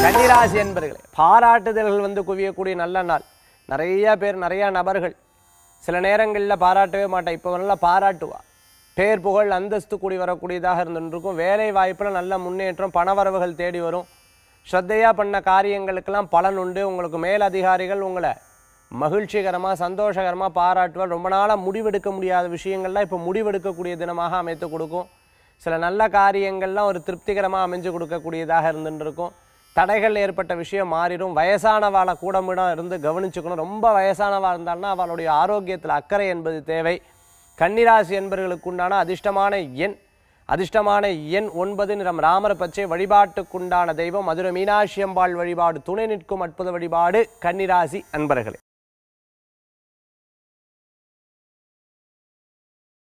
கன்னிராசி என்பர்களே பாராட்டுதல்கள் வந்து குவியக்கூடிய நல்ல நாள் நிறைய பேர் நிறைய நபர்கள் சில நேரங்களில் பாராட்டவே மாட்டேன் இப்போ நல்லா பாராட்டுவா பேர் புகழ் அந்தஸ்து கூடி வரக்கூடியதாக இருந்துருக்கும் வேலை வாய்ப்பில் நல்ல முன்னேற்றம் பணவரவுகள் தேடி வரும் ஸ்ரத்தையாக பண்ண காரியங்களுக்கெல்லாம் பலன் உண்டு உங்களுக்கு மேல் அதிகாரிகள் உங்களை மகிழ்ச்சிகரமாக சந்தோஷகரமாக பாராட்டுவார் ரொம்ப நாளாக முடிவெடுக்க முடியாத விஷயங்கள்லாம் இப்போ முடிவெடுக்கக்கூடிய தினமாக அமைத்து கொடுக்கும் சில நல்ல காரியங்கள்லாம் ஒரு திருப்திகரமாக அமைஞ்சு கொடுக்கக்கூடியதாக இருந்துட்டு இருக்கும் தடைகள் ஏற்பட்ட விஷயம் மாறிடும் வயசானவாளை கூடமிடம் இருந்து கவனிச்சுக்கணும் ரொம்ப வயசானவா இருந்தால்னா அவளுடைய ஆரோக்கியத்தில் அக்கறை என்பது தேவை கன்னிராசி என்பவர்களுக்கு உண்டான அதிர்ஷ்டமான எண் அதிர்ஷ்டமான எண் ஒன்பது நிறம் ராமர் பச்சை வழிபாட்டுக்குண்டான தெய்வம் மதுரை மீனாட்சி அம்பாள் வழிபாடு துணை நிற்கும் அற்புத வழிபாடு கன்னிராசி அன்பர்களே